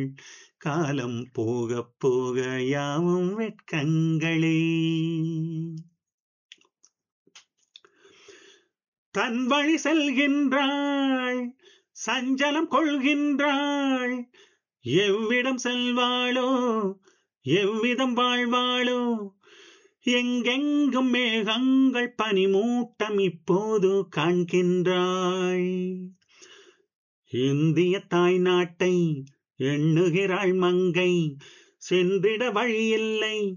காலம் போகப் போக யாவும் வெட்கங்களே தன் வழி செல்கின்றாள் சஞ்சலம் கொள்கின்றாள் எவ்விடம் செல்வாளோ எவ்விதம் வாழ்வாளோ எங்கெங்கும் மேகங்கள் பனிமூட்டம் இப்போது காண்கின்றாள் இந்திய தாய் நாட்டை எண்ணுகிறாள் மங்கை சென்றிட வழியில்லை